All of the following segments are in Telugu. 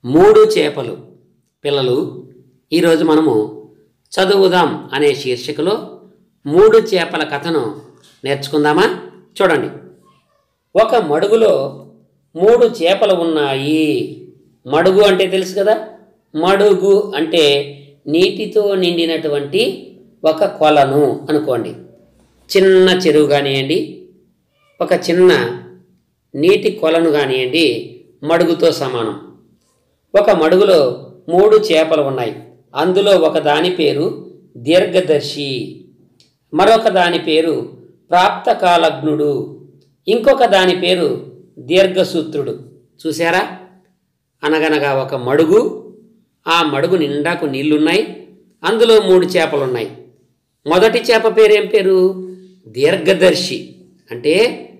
మూడు చేపలు పిల్లలు ఈరోజు మనము చదువుదాం అనే శీర్షికలో మూడు చేపల కథను నేర్చుకుందామా చూడండి ఒక మడుగులో మూడు చేపలు ఉన్నాయి మడుగు అంటే తెలుసు కదా మడుగు అంటే నీటితో నిండినటువంటి ఒక కొలను అనుకోండి చిన్న చెరువు కానివ్వండి ఒక చిన్న నీటి కొలను కానివ్వండి మడుగుతో సమానం ఒక మడుగులో మూడు చేపలు ఉన్నాయి అందులో ఒక దాని పేరు దీర్ఘదర్శి మరొక దాని పేరు ప్రాప్తకాలగ్నుడు ఇంకొక దాని పేరు దీర్ఘసూత్రుడు చూసారా అనగనగా ఒక మడుగు ఆ మడుగు నిండాకు నీళ్లున్నాయి అందులో మూడు చేపలు ఉన్నాయి మొదటి చేప పేరు ఏం పేరు దీర్ఘదర్శి అంటే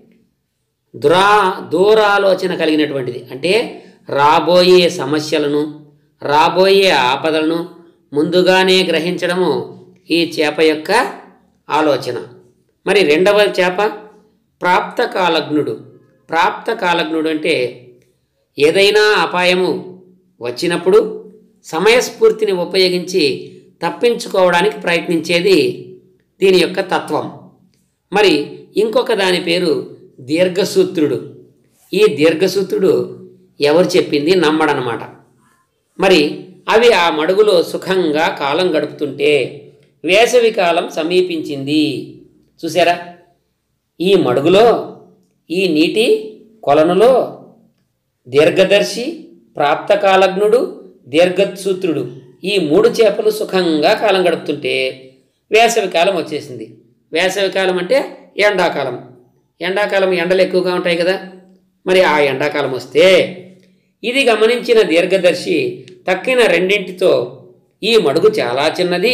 దురా దూరాలోచన కలిగినటువంటిది అంటే రాబోయే సమస్యలను రాబోయే ఆపదలను ముందుగానే గ్రహించడము ఈ చేప యొక్క ఆలోచన మరి రెండవ చేప ప్రాప్తకాలగ్నుడు ప్రాప్తకాలగ్నుడు అంటే ఏదైనా అపాయము వచ్చినప్పుడు సమయస్ఫూర్తిని ఉపయోగించి తప్పించుకోవడానికి ప్రయత్నించేది దీని యొక్క తత్వం మరి ఇంకొక దాని పేరు దీర్ఘసూత్రుడు ఈ దీర్ఘసూత్రుడు ఎవరు చెప్పింది నమ్మడనమాట మరి అవి ఆ మడుగులో సుఖంగా కాలం గడుపుతుంటే వేసవి కాలం సమీపించింది చూసారా ఈ మడుగులో ఈ నీటి కొలనులో దీర్ఘదర్శి ప్రాప్తకాలగ్నుడు దీర్ఘసూత్రుడు ఈ మూడు చేపలు సుఖంగా కాలం గడుపుతుంటే వేసవి కాలం వచ్చేసింది వేసవి కాలం అంటే ఎండాకాలం ఎండాకాలం ఎండలు ఎక్కువగా ఉంటాయి కదా మరి ఆ ఎండాకాలం వస్తే ఇది గమనించిన దీర్ఘదర్శి తక్కిన రెండింటితో ఈ మడుగు చాలా చిన్నది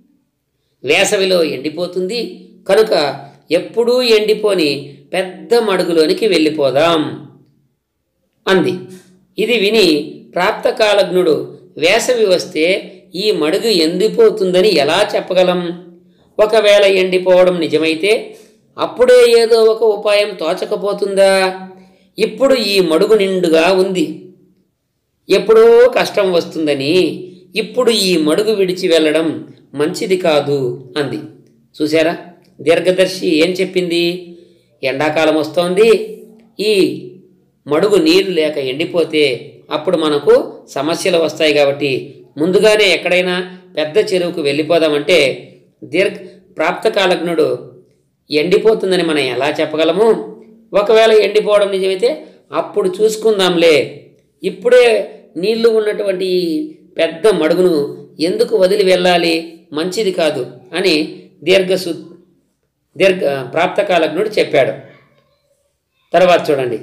వేసవిలో ఎండిపోతుంది కనుక ఎప్పుడూ ఎండిపోని పెద్ద మడుగులోనికి వెళ్ళిపోదాం అంది ఇది విని ప్రాప్తకాలజ్ఞుడు వేసవి వస్తే ఈ మడుగు ఎండిపోతుందని ఎలా చెప్పగలం ఒకవేళ ఎండిపోవడం నిజమైతే అప్పుడే ఏదో ఒక ఉపాయం తోచకపోతుందా ఇప్పుడు ఈ మడుగు నిండుగా ఉంది ఎప్పుడో కష్టం వస్తుందని ఇప్పుడు ఈ మడుగు విడిచి వెళ్ళడం మంచిది కాదు అంది చూసారా దీర్ఘదర్శి ఏం చెప్పింది ఎండాకాలం వస్తోంది ఈ మడుగు నీరు లేక ఎండిపోతే అప్పుడు మనకు సమస్యలు వస్తాయి కాబట్టి ముందుగానే ఎక్కడైనా పెద్ద చెరువుకు వెళ్ళిపోదామంటే దీర్ఘ ప్రాప్తకాలజ్ఞుడు ఎండిపోతుందని మనం ఎలా చెప్పగలము ఒకవేళ ఎండిపోవడం నిజమైతే అప్పుడు చూసుకుందాంలే ఇప్పుడే నీళ్లు ఉన్నటువంటి ఈ పెద్ద మడుగును ఎందుకు వదిలి వెళ్ళాలి మంచిది కాదు అని దీర్ఘసు దీర్ఘ ప్రాప్తకాలజ్ఞుడు చెప్పాడు తర్వాత చూడండి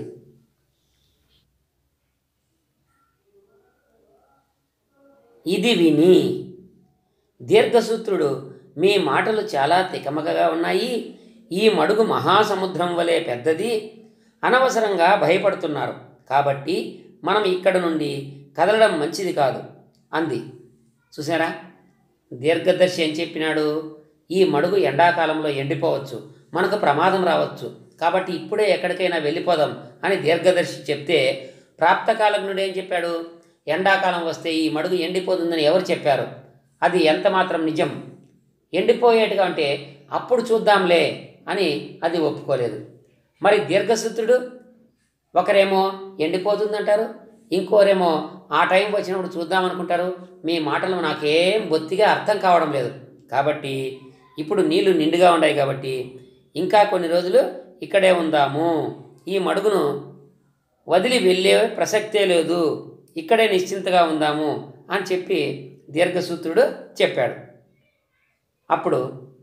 ఇది విని దీర్ఘసూత్రుడు మీ మాటలు చాలా తికమకగా ఉన్నాయి ఈ మడుగు మహాసముద్రం వలె పెద్దది అనవసరంగా భయపడుతున్నారు కాబట్టి మనం ఇక్కడ నుండి కదలడం మంచిది కాదు అంది చూసారా దీర్ఘదర్శి ఏం చెప్పినాడు ఈ మడుగు ఎండాకాలంలో ఎండిపోవచ్చు మనకు ప్రమాదం రావచ్చు కాబట్టి ఇప్పుడే ఎక్కడికైనా వెళ్ళిపోదాం అని దీర్ఘదర్శి చెప్తే ప్రాప్తకాలజ్ఞుడు ఏం చెప్పాడు ఎండాకాలం వస్తే ఈ మడుగు ఎండిపోతుందని ఎవరు చెప్పారు అది ఎంత మాత్రం నిజం ఎండిపోయేట్టుగా అంటే అప్పుడు చూద్దాంలే అని అది ఒప్పుకోలేదు మరి దీర్ఘసూత్రుడు ఒకరేమో ఎండిపోతుందంటారు ఇంకోరేమో ఆ టైం వచ్చినప్పుడు చూద్దామనుకుంటారు మీ మాటలు నాకేం బొత్తిగా అర్థం కావడం లేదు కాబట్టి ఇప్పుడు నీళ్లు నిండుగా ఉన్నాయి కాబట్టి ఇంకా కొన్ని రోజులు ఇక్కడే ఉందాము ఈ మడుగును వదిలి వెళ్ళే ప్రసక్తే లేదు ఇక్కడే నిశ్చింతగా ఉందాము అని చెప్పి దీర్ఘసూత్రుడు చెప్పాడు అప్పుడు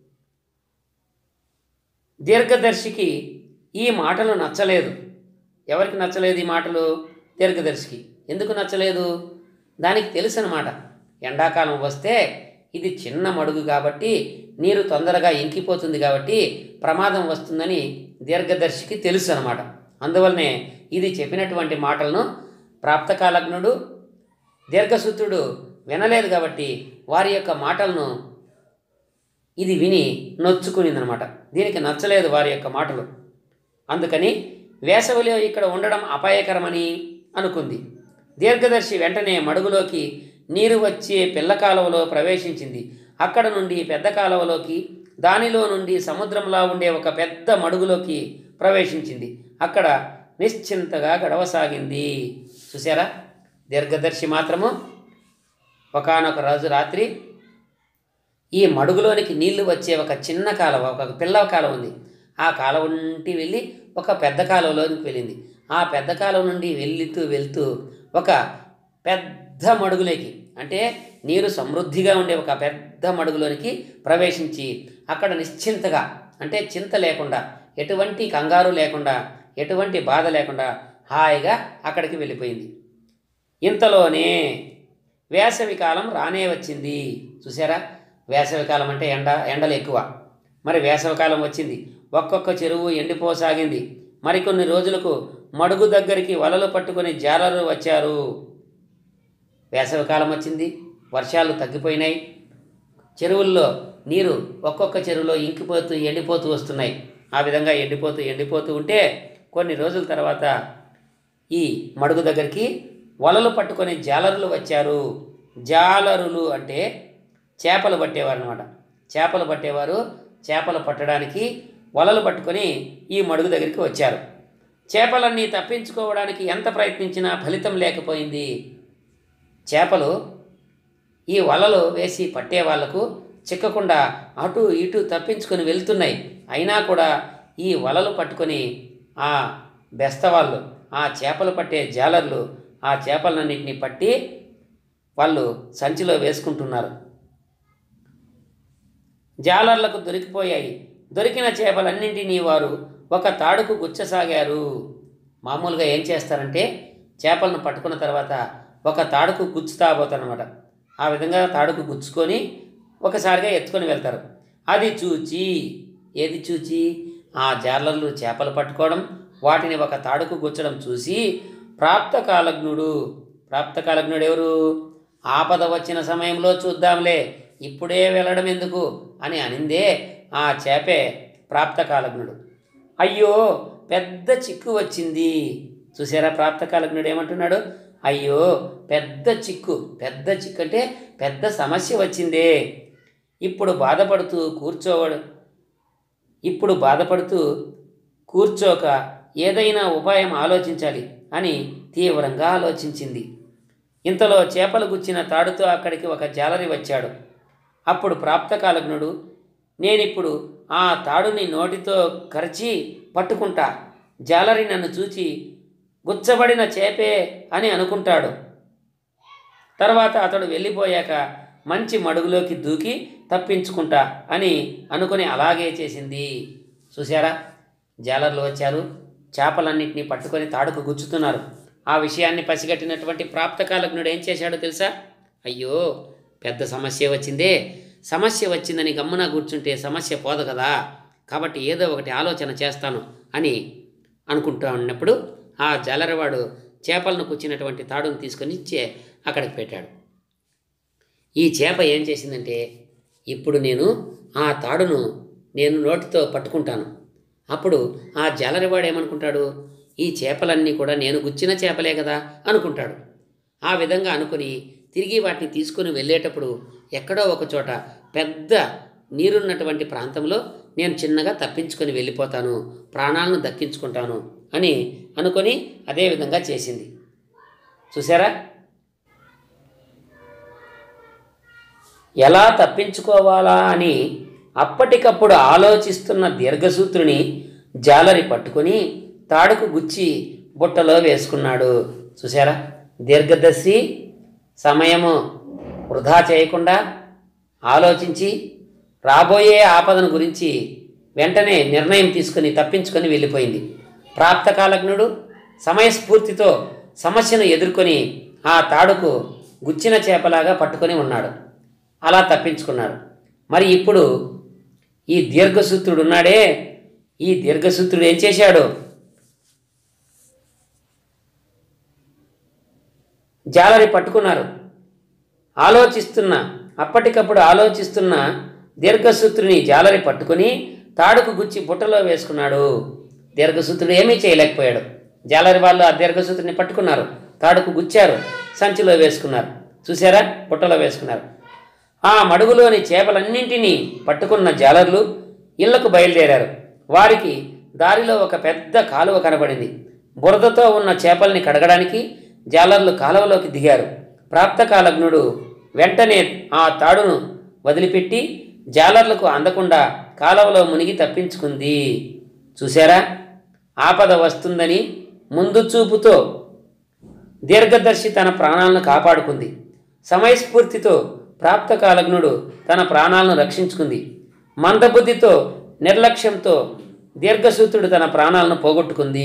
దీర్ఘదర్శికి ఈ మాటలు నచ్చలేదు ఎవరికి నచ్చలేదు ఈ మాటలు దీర్ఘదర్శికి ఎందుకు నచ్చలేదు దానికి తెలుసు అనమాట ఎండాకాలం వస్తే ఇది చిన్న మడుగు కాబట్టి నీరు తొందరగా ఇంకిపోతుంది కాబట్టి ప్రమాదం వస్తుందని దీర్ఘదర్శికి తెలుసు అనమాట అందువల్లనే ఇది చెప్పినటువంటి మాటలను ప్రాప్తకాలజ్ఞుడు దీర్ఘసూత్రుడు వినలేదు కాబట్టి వారి యొక్క మాటలను ఇది విని నొచ్చుకునిందనమాట దీనికి నచ్చలేదు వారి యొక్క మాటలు అందుకని వేసవిలో ఇక్కడ ఉండడం అపాయకరమని అనుకుంది దీర్ఘదర్శి వెంటనే మడుగులోకి నీరు వచ్చే పిల్ల కాలువలో ప్రవేశించింది అక్కడ నుండి పెద్ద కాలువలోకి దానిలో నుండి సముద్రంలా ఉండే ఒక పెద్ద మడుగులోకి ప్రవేశించింది అక్కడ నిశ్చింతగా గడవసాగింది చూసారా దీర్ఘదర్శి మాత్రము ఒకానొక రోజు రాత్రి ఈ మడుగులోనికి నీళ్లు వచ్చే ఒక చిన్న కాలువ ఒక పిల్ల కాలువ ఉంది ఆ కాలువ నుండి వెళ్ళి ఒక పెద్ద కాలువలోనికి వెళ్ళింది ఆ పెద్ద కాలువ నుండి వెళ్తూ వెళ్తూ ఒక పెద్ద మడుగులోకి అంటే నీరు సమృద్ధిగా ఉండే ఒక పెద్ద మడుగులోనికి ప్రవేశించి అక్కడ నిశ్చింతగా అంటే చింత లేకుండా ఎటువంటి కంగారు లేకుండా ఎటువంటి బాధ లేకుండా హాయిగా అక్కడికి వెళ్ళిపోయింది ఇంతలోనే వేసవి కాలం రానే వచ్చింది చూసారా వేసవి కాలం అంటే ఎండ ఎండలు ఎక్కువ మరి వేసవి కాలం వచ్చింది ఒక్కొక్క చెరువు ఎండిపోసాగింది మరికొన్ని రోజులకు మడుగు దగ్గరికి వలలు పట్టుకొని జాలరు వచ్చారు వేసవి కాలం వచ్చింది వర్షాలు తగ్గిపోయినాయి చెరువుల్లో నీరు ఒక్కొక్క చెరువులో ఇంకిపోతూ ఎండిపోతూ వస్తున్నాయి ఆ విధంగా ఎండిపోతూ ఎండిపోతూ ఉంటే కొన్ని రోజుల తర్వాత ఈ మడుగు దగ్గరికి వలలు పట్టుకొని జాలరులు వచ్చారు జాలరులు అంటే చేపలు పట్టేవారు అనమాట చేపలు పట్టేవారు చేపలు పట్టడానికి వలలు పట్టుకొని ఈ మడుగు దగ్గరికి వచ్చారు చేపలన్నీ తప్పించుకోవడానికి ఎంత ప్రయత్నించినా ఫలితం లేకపోయింది చేపలు ఈ వలలు వేసి పట్టే వాళ్లకు చిక్కకుండా అటు ఇటు తప్పించుకొని వెళ్తున్నాయి అయినా కూడా ఈ వలలు పట్టుకొని ఆ బెస్తవాళ్ళు ఆ చేపలు పట్టే జాలర్లు ఆ చేపలన్నింటినీ పట్టి వాళ్ళు సంచిలో వేసుకుంటున్నారు జాలర్లకు దొరికిపోయాయి దొరికిన చేపలన్నింటినీ వారు ఒక తాడుకు గుచ్చసాగారు మామూలుగా ఏం చేస్తారంటే చేపలను పట్టుకున్న తర్వాత ఒక తాడుకు గుచ్చుతా పోతారనమాట ఆ విధంగా తాడుకు గుచ్చుకొని ఒకసారిగా ఎత్తుకొని వెళ్తారు అది చూచి ఏది చూచి ఆ జాలర్లు చేపలు పట్టుకోవడం వాటిని ఒక తాడుకు గుచ్చడం చూసి ప్రాప్తకాలజ్ఞుడు ప్రాప్తకాలజ్ఞుడు ఎవరు ఆపద వచ్చిన సమయంలో చూద్దాంలే ఇప్పుడే వెళ్ళడం ఎందుకు అని అనిందే ఆ చేపే ప్రాప్తకాలజ్ఞుడు అయ్యో పెద్ద చిక్కు వచ్చింది చూసారా ప్రాప్తకాలజ్ఞుడు ఏమంటున్నాడు అయ్యో పెద్ద చిక్కు పెద్ద చిక్కు అంటే పెద్ద సమస్య వచ్చిందే ఇప్పుడు బాధపడుతూ కూర్చోవడు ఇప్పుడు బాధపడుతూ కూర్చోక ఏదైనా ఉపాయం ఆలోచించాలి అని తీవ్రంగా ఆలోచించింది ఇంతలో చేపలు గుచ్చిన తాడుతో అక్కడికి ఒక జాలరి వచ్చాడు అప్పుడు ప్రాప్తకాలజ్ఞుడు నేనిప్పుడు ఆ తాడుని నోటితో కరిచి పట్టుకుంటా జాలరి నన్ను చూచి గుచ్చబడిన చేపే అని అనుకుంటాడు తర్వాత అతడు వెళ్ళిపోయాక మంచి మడుగులోకి దూకి తప్పించుకుంటా అని అనుకుని అలాగే చేసింది చూసారా జాలర్లు వచ్చారు చేపలన్నింటినీ పట్టుకొని తాడుకు గుచ్చుతున్నారు ఆ విషయాన్ని పసిగట్టినటువంటి ప్రాప్తకాలజ్ఞుడు ఏం చేశాడో తెలుసా అయ్యో పెద్ద సమస్య వచ్చిందే సమస్య వచ్చిందని గమ్మున కూర్చుంటే సమస్య పోదు కదా కాబట్టి ఏదో ఒకటి ఆలోచన చేస్తాను అని అనుకుంటూ ఉన్నప్పుడు ఆ జాలరవాడు చేపలను కూర్చున్నటువంటి తాడును తీసుకొని చే అక్కడికి పెట్టాడు ఈ చేప ఏం చేసిందంటే ఇప్పుడు నేను ఆ తాడును నేను నోటితో పట్టుకుంటాను అప్పుడు ఆ జాలరివాడు ఏమనుకుంటాడు ఈ చేపలన్నీ కూడా నేను గుచ్చిన చేపలే కదా అనుకుంటాడు ఆ విధంగా అనుకుని తిరిగి వాటిని తీసుకుని వెళ్ళేటప్పుడు ఎక్కడో ఒక చోట పెద్ద నీరున్నటువంటి ప్రాంతంలో నేను చిన్నగా తప్పించుకొని వెళ్ళిపోతాను ప్రాణాలను దక్కించుకుంటాను అని అనుకొని అదే విధంగా చేసింది చూసారా ఎలా తప్పించుకోవాలా అని అప్పటికప్పుడు ఆలోచిస్తున్న దీర్ఘసూత్రుని జాలరి పట్టుకొని తాడుకు గుచ్చి బుట్టలో వేసుకున్నాడు చూసారా దీర్ఘదర్శి సమయము వృధా చేయకుండా ఆలోచించి రాబోయే ఆపదను గురించి వెంటనే నిర్ణయం తీసుకుని తప్పించుకొని వెళ్ళిపోయింది ప్రాప్తకాలజ్ఞుడు సమయస్ఫూర్తితో సమస్యను ఎదుర్కొని ఆ తాడుకు గుచ్చిన చేపలాగా పట్టుకొని ఉన్నాడు అలా తప్పించుకున్నాడు మరి ఇప్పుడు ఈ దీర్ఘసూత్రుడు ఉన్నాడే ఈ దీర్ఘసూత్రుడు ఏం చేశాడు జాలరి పట్టుకున్నారు ఆలోచిస్తున్న అప్పటికప్పుడు ఆలోచిస్తున్న దీర్ఘసూత్రుని జాలరి పట్టుకుని తాడుకు గుచ్చి బుట్టలో వేసుకున్నాడు దీర్ఘసూత్రుడు ఏమీ చేయలేకపోయాడు జాలరి వాళ్ళు ఆ దీర్ఘసూత్రుని పట్టుకున్నారు తాడుకు గుచ్చారు సంచిలో వేసుకున్నారు చూసారా బుట్టలో వేసుకున్నారు ఆ మడుగులోని చేపలన్నింటినీ పట్టుకున్న జాలర్లు ఇళ్లకు బయలుదేరారు వారికి దారిలో ఒక పెద్ద కాలువ కనబడింది బురదతో ఉన్న చేపల్ని కడగడానికి జాలర్లు కాలువలోకి దిగారు ప్రాప్తకాలగ్నుడు వెంటనే ఆ తాడును వదిలిపెట్టి జాలర్లకు అందకుండా కాలువలో మునిగి తప్పించుకుంది చూసారా ఆపద వస్తుందని ముందు చూపుతో దీర్ఘదర్శి తన ప్రాణాలను కాపాడుకుంది సమయస్ఫూర్తితో ప్రాప్తకాలగ్నుడు తన ప్రాణాలను రక్షించుకుంది మందబుద్ధితో నిర్లక్ష్యంతో దీర్ఘసూత్రుడు తన ప్రాణాలను పోగొట్టుకుంది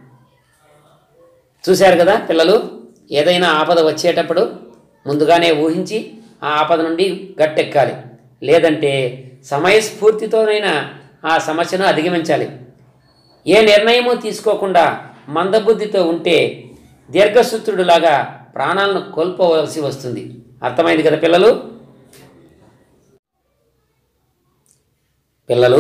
చూశారు కదా పిల్లలు ఏదైనా ఆపద వచ్చేటప్పుడు ముందుగానే ఊహించి ఆ ఆపద నుండి గట్టెక్కాలి లేదంటే సమయస్ఫూర్తితోనైనా ఆ సమస్యను అధిగమించాలి ఏ నిర్ణయము తీసుకోకుండా మందబుద్ధితో ఉంటే దీర్ఘసూత్రుడిలాగా ప్రాణాలను కోల్పోవలసి వస్తుంది అర్థమైంది కదా పిల్లలు పిల్లలు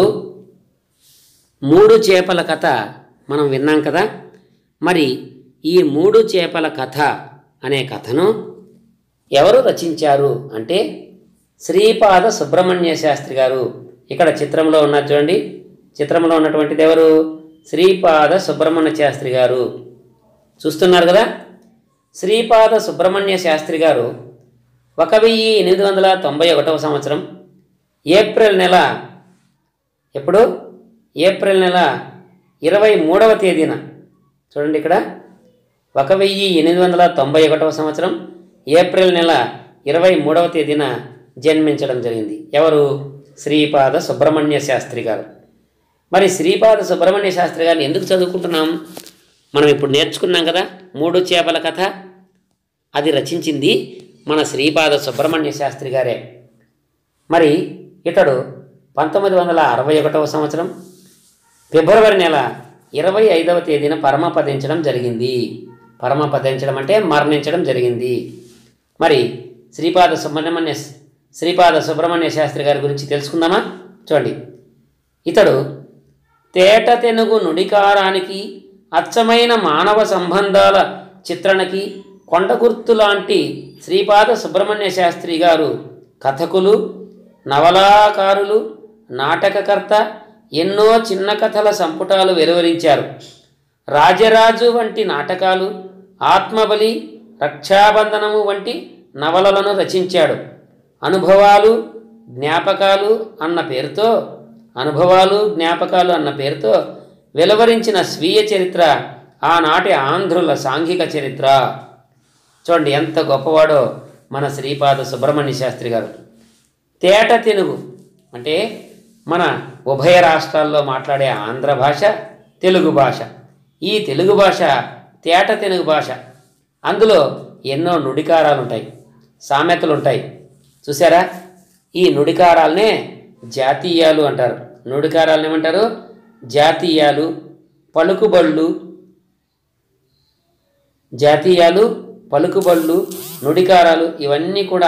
మూడు చేపల కథ మనం విన్నాం కదా మరి ఈ మూడు చేపల కథ అనే కథను ఎవరు రచించారు అంటే శ్రీపాద సుబ్రహ్మణ్య శాస్త్రి గారు ఇక్కడ చిత్రంలో ఉన్నారు చూడండి చిత్రంలో ఉన్నటువంటిది ఎవరు శ్రీపాద సుబ్రహ్మణ్య శాస్త్రి గారు చూస్తున్నారు కదా శ్రీపాద సుబ్రహ్మణ్య శాస్త్రి గారు ఒక వెయ్యి ఎనిమిది వందల తొంభై ఒకటవ సంవత్సరం ఏప్రిల్ నెల ఎప్పుడు ఏప్రిల్ నెల ఇరవై మూడవ తేదీన చూడండి ఇక్కడ ఒక వెయ్యి ఎనిమిది వందల తొంభై ఒకటవ సంవత్సరం ఏప్రిల్ నెల ఇరవై మూడవ తేదీన జన్మించడం జరిగింది ఎవరు శ్రీపాద సుబ్రహ్మణ్య శాస్త్రి గారు మరి శ్రీపాద సుబ్రహ్మణ్య శాస్త్రి గారిని ఎందుకు చదువుకుంటున్నాం మనం ఇప్పుడు నేర్చుకున్నాం కదా మూడు చేపల కథ అది రచించింది మన శ్రీపాద సుబ్రహ్మణ్య శాస్త్రి గారే మరి ఇతడు పంతొమ్మిది వందల అరవై ఒకటవ సంవత్సరం ఫిబ్రవరి నెల ఇరవై ఐదవ తేదీన పరమపదించడం జరిగింది పరమపదించడం అంటే మరణించడం జరిగింది మరి శ్రీపాద సుబ్రహ్మణ్య శ్రీపాద సుబ్రహ్మణ్య శాస్త్రి గారి గురించి తెలుసుకుందామా చూడండి ఇతడు తేట తెనుగు నుడికారానికి అచ్చమైన మానవ సంబంధాల చిత్రణకి కొండగుర్తు లాంటి శ్రీపాద సుబ్రహ్మణ్య శాస్త్రి గారు కథకులు నవలాకారులు నాటకకర్త ఎన్నో చిన్న కథల సంపుటాలు వెలువరించారు రాజరాజు వంటి నాటకాలు ఆత్మబలి రక్షాబంధనము వంటి నవలలను రచించాడు అనుభవాలు జ్ఞాపకాలు అన్న పేరుతో అనుభవాలు జ్ఞాపకాలు అన్న పేరుతో వెలువరించిన స్వీయ చరిత్ర ఆనాటి ఆంధ్రుల సాంఘిక చరిత్ర చూడండి ఎంత గొప్పవాడో మన శ్రీపాద సుబ్రహ్మణ్య శాస్త్రి గారు తేట తెలుగు అంటే మన ఉభయ రాష్ట్రాల్లో మాట్లాడే ఆంధ్ర భాష తెలుగు భాష ఈ తెలుగు భాష తేట తెలుగు భాష అందులో ఎన్నో నుడికారాలు ఉంటాయి సామెతలు ఉంటాయి చూసారా ఈ నుడికారాలనే జాతీయాలు అంటారు నుడికారాలు ఏమంటారు జాతీయాలు పలుకుబళ్ళు జాతీయాలు పలుకుబళ్ళు నుడికారాలు ఇవన్నీ కూడా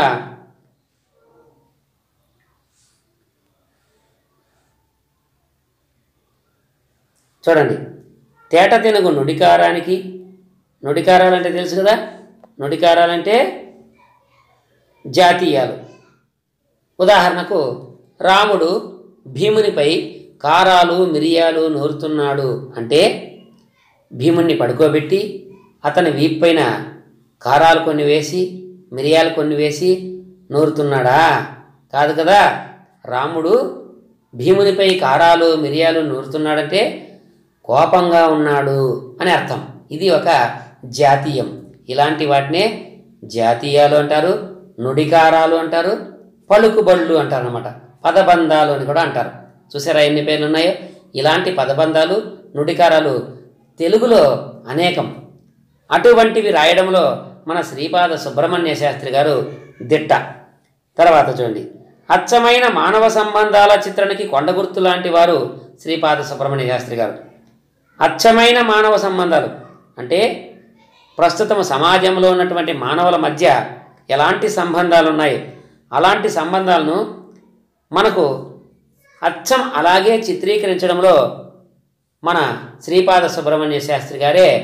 చూడండి తేట తెనుగు నుడికారానికి నుడికారాలంటే తెలుసు కదా నుడికారాలంటే జాతీయాలు ఉదాహరణకు రాముడు భీమునిపై కారాలు మిరియాలు నూరుతున్నాడు అంటే భీముణ్ణి పడుకోబెట్టి అతని వీప్పైన కారాలు కొన్ని వేసి మిరియాలు కొన్ని వేసి నూరుతున్నాడా కాదు కదా రాముడు భీమునిపై కారాలు మిరియాలు నూరుతున్నాడంటే కోపంగా ఉన్నాడు అని అర్థం ఇది ఒక జాతీయం ఇలాంటి వాటినే జాతీయాలు అంటారు నుడికారాలు అంటారు పలుకుబళ్ళు అంటారు అనమాట పదబంధాలు అని కూడా అంటారు చూసారా ఎన్ని పేర్లు ఉన్నాయో ఇలాంటి పదబంధాలు నుడికారాలు తెలుగులో అనేకం అటువంటివి రాయడంలో మన శ్రీపాద సుబ్రహ్మణ్య శాస్త్రి గారు దిట్ట తర్వాత చూడండి అచ్చమైన మానవ సంబంధాల చిత్రణకి కొండగుర్తు లాంటి వారు శ్రీపాద సుబ్రహ్మణ్య శాస్త్రి గారు అచ్చమైన మానవ సంబంధాలు అంటే ప్రస్తుతం సమాజంలో ఉన్నటువంటి మానవుల మధ్య ఎలాంటి సంబంధాలు ఉన్నాయి అలాంటి సంబంధాలను మనకు అచ్చం అలాగే చిత్రీకరించడంలో మన శ్రీపాద సుబ్రహ్మణ్య శాస్త్రి గారే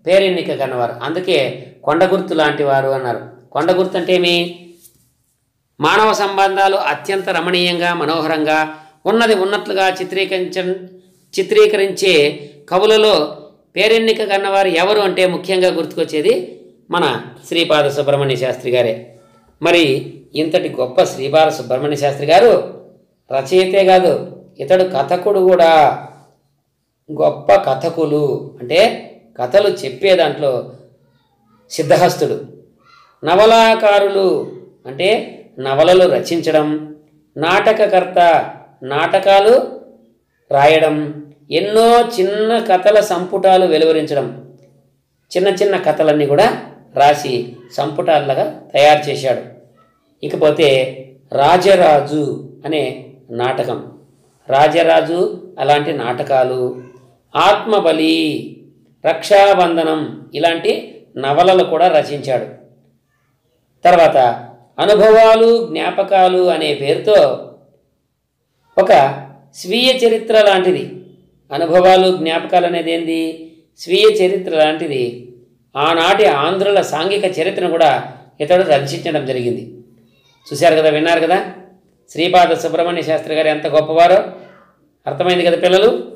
పేరెన్నిక కన్నవారు అందుకే కొండగుర్తు లాంటి వారు అన్నారు కొండగుర్తు అంటే ఏమి మానవ సంబంధాలు అత్యంత రమణీయంగా మనోహరంగా ఉన్నది ఉన్నట్లుగా చిత్రీకరించ చిత్రీకరించే కవులలో పేరెన్నిక కన్నవారు ఎవరు అంటే ముఖ్యంగా గుర్తుకొచ్చేది మన శ్రీపాద సుబ్రహ్మణ్య శాస్త్రి గారే మరి ఇంతటి గొప్ప శ్రీపాద సుబ్రహ్మణ్య శాస్త్రి గారు రచయితే కాదు ఇతడు కథకుడు కూడా గొప్ప కథకులు అంటే కథలు చెప్పే దాంట్లో సిద్ధహస్తుడు నవలాకారులు అంటే నవలలు రచించడం నాటకకర్త నాటకాలు రాయడం ఎన్నో చిన్న కథల సంపుటాలు వెలువరించడం చిన్న చిన్న కథలన్నీ కూడా రాసి సంపుటాలుగా తయారు చేశాడు ఇకపోతే రాజరాజు అనే నాటకం రాజరాజు అలాంటి నాటకాలు ఆత్మబలి రక్షాబంధనం ఇలాంటి నవలలు కూడా రచించాడు తర్వాత అనుభవాలు జ్ఞాపకాలు అనే పేరుతో ఒక స్వీయ చరిత్ర లాంటిది అనుభవాలు జ్ఞాపకాలు అనేది ఏంది స్వీయ చరిత్ర లాంటిది ఆనాటి ఆంధ్రుల సాంఘిక చరిత్రను కూడా ఇతడు రచించడం జరిగింది చూశారు కదా విన్నారు కదా శ్రీపాద సుబ్రహ్మణ్య శాస్త్రి గారు ఎంత గొప్పవారో అర్థమైంది కదా పిల్లలు